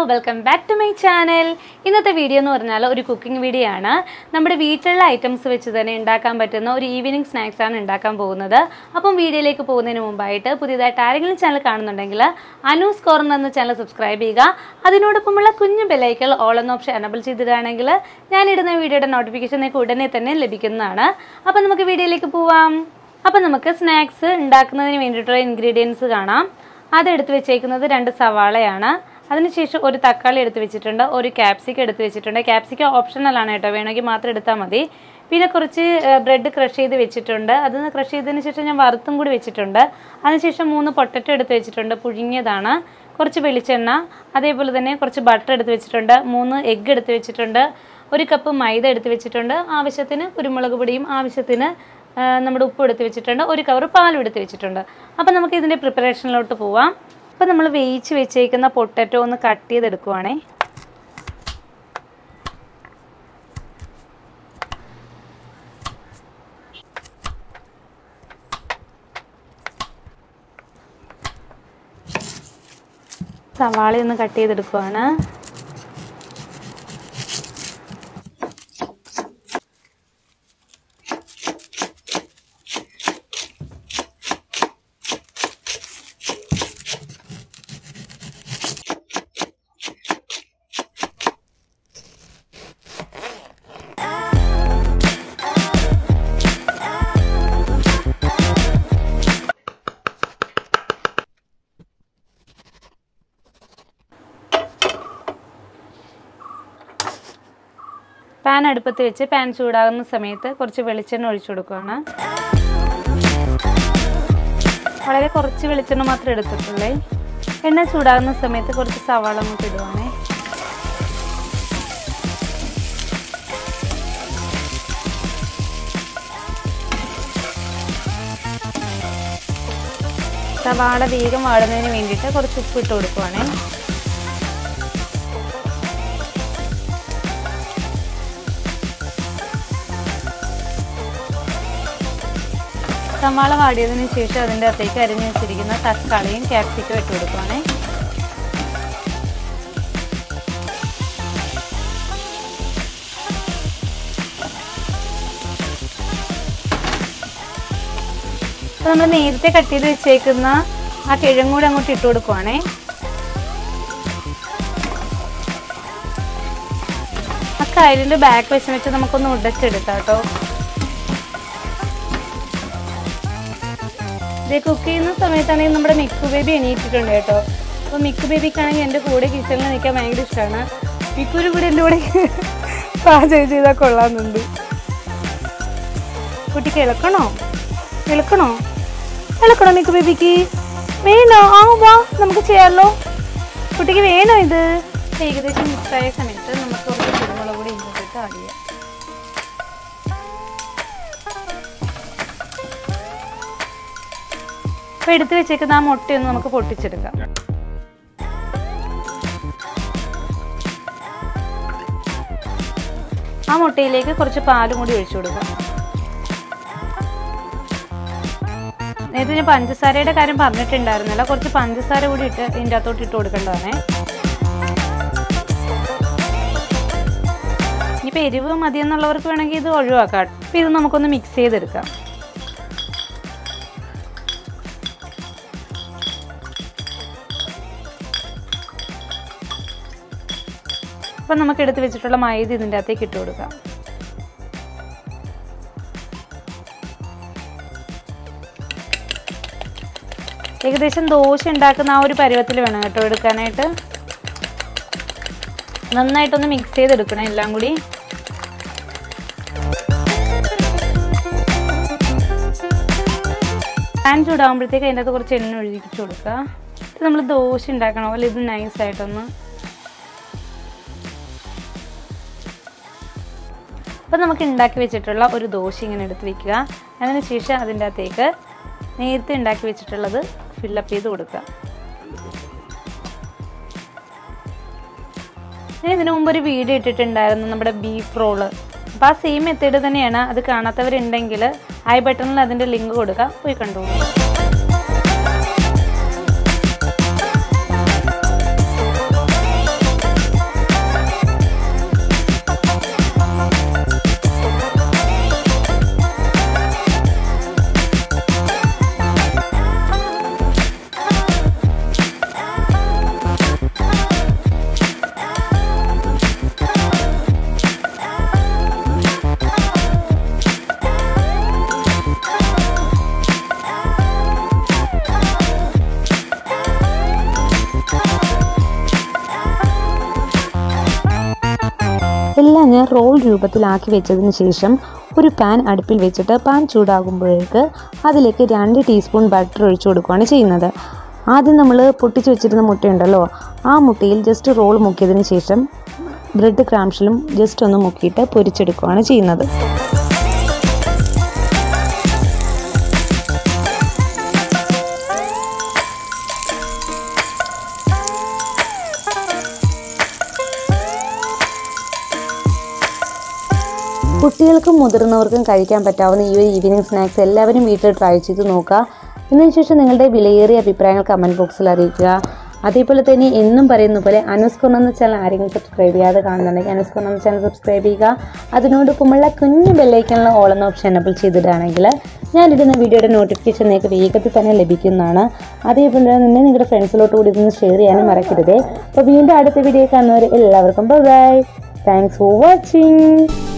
welcome back to my channel ഇന്നത്തെ video എന്ന് പറഞ്ഞാൽ ഒരു കുക്കിംഗ് വീഡിയോ ആണ് നമ്മുടെ വീട്ടിലുള്ള ഐറ്റംസ് വെച്ച് തന്നെ ഉണ്ടാക്കാൻ പറ്റുന്ന ഒരു ഈവനിങ് സ്നാക്സ് ആണ് ഉണ്ടാക്കാൻ പോകുന്നത് അപ്പം വീഡിയോയിലേക്ക് പോകുന്നതിന് മുമ്പായിട്ട് പുതിയതായിട്ട് ആരെങ്കിലും ചാനൽ കാണുന്നുണ്ടെങ്കിൽ അനൂസ് കോർണർ എന്ന ചാനൽ സബ്സ്ക്രൈബ് ചെയ്യുക അതിനോടൊപ്പമുള്ള കുഞ്ഞു ബെലൈക്കൽ ഓൾ എന്ന ഓപ്ഷൻ എനബിൾ ചെയ്തിടുകയാണെങ്കിൽ ഞാനിടുന്ന വീഡിയോയുടെ നോട്ടിഫിക്കേഷൻ നിങ്ങൾക്ക് ഉടനെ തന്നെ ലഭിക്കുന്നതാണ് അപ്പം നമുക്ക് വീഡിയോയിലേക്ക് പോവാം അപ്പം നമുക്ക് സ്നാക്സ് ഉണ്ടാക്കുന്നതിന് വേണ്ടിയിട്ടുള്ള ഇൻഗ്രീഡിയൻസ് കാണാം അതെടുത്ത് വെച്ചേക്കുന്നത് രണ്ട് സവാളയാണ് അതിനുശേഷം ഒരു തക്കാളി എടുത്ത് വെച്ചിട്ടുണ്ട് ഒരു ക്യാപ്സിക്കം എടുത്ത് വെച്ചിട്ടുണ്ട് ക്യാപ്സിക്കം ഓപ്ഷണലാണ് കേട്ടോ വേണമെങ്കിൽ മാത്രം എടുത്താൽ മതി പിന്നെ കുറച്ച് ബ്രെഡ് ക്രഷ് ചെയ്ത് വെച്ചിട്ടുണ്ട് അതൊന്ന് ക്രഷ് ചെയ്തതിന് ശേഷം ഞാൻ വറുത്തും കൂടി വെച്ചിട്ടുണ്ട് അതിനുശേഷം മൂന്ന് പൊട്ടറ്റോ എടുത്ത് വെച്ചിട്ടുണ്ട് പുഴുങ്ങിയതാണ് കുറച്ച് വെളിച്ചെണ്ണ അതേപോലെ തന്നെ കുറച്ച് ബട്ടർ എടുത്ത് വെച്ചിട്ടുണ്ട് മൂന്ന് എഗ്ഗ് എടുത്ത് വെച്ചിട്ടുണ്ട് ഒരു കപ്പ് മൈദ എടുത്ത് വെച്ചിട്ടുണ്ട് ആവശ്യത്തിന് കുരുമുളക് പൊടിയും ആവശ്യത്തിന് ആ, നമ്മുടെ ഉപ്പ് എടുത്ത് വെച്ചിട്ടുണ്ട് ഒരു കവർ പാലും എടുത്ത് വെച്ചിട്ടുണ്ട് അപ്പം നമുക്ക് ഇതിൻ്റെ പ്രിപ്പറേഷനിലോട്ട് പോവാം അപ്പം നമ്മൾ വേവിച്ച് വെച്ചേക്കുന്ന പൊട്ടറ്റോ ഒന്ന് കട്ട് ചെയ്തെടുക്കുവാണേ സവാള ഒന്ന് കട്ട് ചെയ്തെടുക്കുവാണ് പാൻ അടുപ്പത്ത് വെച്ച് പാൻ ചൂടാകുന്ന സമയത്ത് കുറച്ച് വെളിച്ചെണ്ണ ഒഴിച്ചു കൊടുക്കുകയാണ് വളരെ കുറച്ച് വെളിച്ചെണ്ണ മാത്രമേ എടുത്തിട്ടുള്ളേ എണ്ണ ചൂടാകുന്ന സമയത്ത് കുറച്ച് സവാള അങ്ങോട്ട് ഇടുവാണേ സവാള വേഗം വാടുന്നതിന് വേണ്ടിയിട്ട് കുറച്ച് ഉപ്പ് ഇട്ട് കൊടുക്കുവാണേ സവാള വാടിയതിന് ശേഷം അതിൻ്റെ അകത്തേക്ക് അരിഞ്ഞു വെച്ചിരിക്കുന്ന തക്കാളിയും ക്യാപ്സിക്കും ഇട്ട് കൊടുക്കുവാണേ അപ്പോൾ നമ്മൾ നേരത്തെ കട്ട് ചെയ്ത് വെച്ചേക്കുന്ന ആ കിഴങ്ങ് കൂടെ അങ്ങോട്ട് ഇട്ട് കൊടുക്കുവാണേ ആ കയലിൻ്റെ ബാക്ക് വശം വെച്ച് നമുക്കൊന്ന് ഉടച്ചെടുക്കാം കേട്ടോ ഇത് കുക്ക് ചെയ്യുന്ന സമയത്താണെങ്കിൽ നമ്മുടെ മിക്കു ബേബി എണീറ്റിട്ടുണ്ട് കേട്ടോ അപ്പോൾ മിക്കു ബേബിക്കാണെങ്കിൽ എൻ്റെ കൂടെ കിച്ചണിൽ നിൽക്കാൻ ഭയങ്കര ഇഷ്ടമാണ് മിക്കുവിന് കൂടെ എൻ്റെ കൂടെ പാചകം ചെയ്താൽ കൊള്ളാമെന്നുണ്ട് കുട്ടിക്ക് ഇളക്കണോ ഇളക്കണോ ഇളക്കണോ മിക്കു ബേബിക്ക് വേണോ ആ വാ നമുക്ക് ചെയ്യാമല്ലോ കുട്ടിക്ക് വേണോ ഇത് ഏകദേശം മിക്സായ സമയത്ത് നമുക്ക് കുറച്ച് കുരുമുളക് കൂടി ഇങ്ങോട്ട് ആഡ് ചെയ്യാം അപ്പോൾ എടുത്ത് വെച്ചേക്കുന്ന ആ മുട്ടയൊന്ന് നമുക്ക് പൊട്ടിച്ചെടുക്കാം ആ മുട്ടയിലേക്ക് കുറച്ച് പാലും കൂടി ഒഴിച്ചു കൊടുക്കാം നേരത്തെ ഞാൻ പഞ്ചസാരയുടെ കാര്യം പറഞ്ഞിട്ടുണ്ടായിരുന്നില്ല കുറച്ച് പഞ്ചസാര കൂടി ഇട്ട് ഇതിൻ്റെ അകത്തോട്ട് ഇട്ട് കൊടുക്കേണ്ടതാണേ ഇനിയിപ്പോൾ എരിവ് മതിയെന്നുള്ളവർക്ക് വേണമെങ്കിൽ ഇത് ഒഴിവാക്കാം അപ്പോൾ ഇത് നമുക്കൊന്ന് മിക്സ് ചെയ്തെടുക്കാം അപ്പം നമുക്ക് എടുത്ത് വെച്ചിട്ടുള്ള മൈദ ഇതിൻ്റെ അകത്തേക്ക് ഇട്ട് കൊടുക്കാം ഏകദേശം ദോശ ഉണ്ടാക്കുന്ന ആ ഒരു പരുവത്തിൽ വേണം കേട്ടോ എടുക്കാനായിട്ട് നന്നായിട്ടൊന്ന് മിക്സ് ചെയ്തെടുക്കണം എല്ലാം കൂടി പാൻ ചൂടാകുമ്പോഴത്തേക്ക് അതിൻ്റെ അകത്ത് കുറച്ച് എണ്ണ ഒഴിച്ചു കൊടുക്കുക ഇത് നമ്മൾ ദോശ ഉണ്ടാക്കണ പോലെ ഇത് നൈസായിട്ടൊന്ന് അപ്പോൾ നമുക്ക് ഉണ്ടാക്കി വെച്ചിട്ടുള്ള ഒരു ദോശ ഇങ്ങനെ എടുത്ത് വെക്കുക അതിന് ശേഷം അതിൻ്റെ അകത്തേക്ക് നേരത്തെ ഉണ്ടാക്കി വെച്ചിട്ടുള്ളത് ഫില്ലപ്പ് ചെയ്ത് കൊടുക്കുക ഞാൻ ഇതിനു മുമ്പ് ഒരു വീഡിയോ ഇട്ടിട്ടുണ്ടായിരുന്നു നമ്മുടെ ബീഫ് റോള് അപ്പോൾ ആ സെയിം മെത്തേഡ് തന്നെയാണ് അത് കാണാത്തവരുണ്ടെങ്കിൽ ഐ ബട്ടണിൽ അതിൻ്റെ ലിങ്ക് കൊടുക്കുക പോയി കണ്ടോളൂ റോൾ രൂപത്തിലാക്കി വെച്ചതിന് ശേഷം ഒരു പാൻ അടുപ്പിൽ വെച്ചിട്ട് പാൻ ചൂടാകുമ്പോഴേക്ക് അതിലേക്ക് രണ്ട് ടീസ്പൂൺ ബട്ടർ ഒഴിച്ചു കൊടുക്കുകയാണ് ചെയ്യുന്നത് ആദ്യം നമ്മൾ പൊട്ടിച്ച് വെച്ചിരുന്ന മുട്ടയുണ്ടല്ലോ ആ മുട്ടയിൽ ജസ്റ്റ് റോൾ മുക്കിയതിന് ശേഷം ബ്രെഡ് ക്രാംഷിലും ജസ്റ്റ് ഒന്ന് മുക്കിയിട്ട് പൊരിച്ചെടുക്കുകയാണ് ചെയ്യുന്നത് കുട്ടികൾക്കും മുതിർന്നവർക്കും കഴിക്കാൻ പറ്റാവുന്ന ഈ ഒരു ഈവനിങ് സ്നാക്സ് എല്ലാവരും വീട്ടിൽ ട്രൈ ചെയ്ത് നോക്കുക ഇതിനു ശേഷം നിങ്ങളുടെ വിലയേറിയ അഭിപ്രായങ്ങൾ കമൻറ്റ് ബോക്സിൽ അറിയിക്കുക അതേപോലെ തന്നെ എന്നും പറയുന്ന പോലെ അനുസ്കൊൺ എന്ന ചാനൽ ആരെങ്കിലും സബ്സ്ക്രൈബ് ചെയ്യാതെ കാണുന്നുണ്ടെങ്കിൽ അനുസ്കൊൺ എന്ന ചാനൽ സബ്സ്ക്രൈബ് ചെയ്യുക അതിനോടൊപ്പമുള്ള കുഞ്ഞു ബെല്ലൈക്കനുള്ള ഓൾ എന്ന ഓപ്ഷൻ എനബിൾ ചെയ്തിട്ടാണെങ്കിൽ ഞാനിടുന്ന വീഡിയോയുടെ നോട്ടിഫിക്കേഷൻ നിങ്ങൾക്ക് വേഗത്തിൽ തന്നെ ലഭിക്കുന്നതാണ് അതേപോലെ തന്നെ നിങ്ങളുടെ ഫ്രണ്ട്സിലോട്ട് കൂടി ഇതൊന്ന് ഷെയർ ചെയ്യാനും മറക്കരുത് അപ്പോൾ വീണ്ടും അടുത്ത വീഡിയോ കാണുന്നവർ എല്ലാവർക്കും ബൈ താങ്ക്സ് ഫോർ വാച്ചിങ്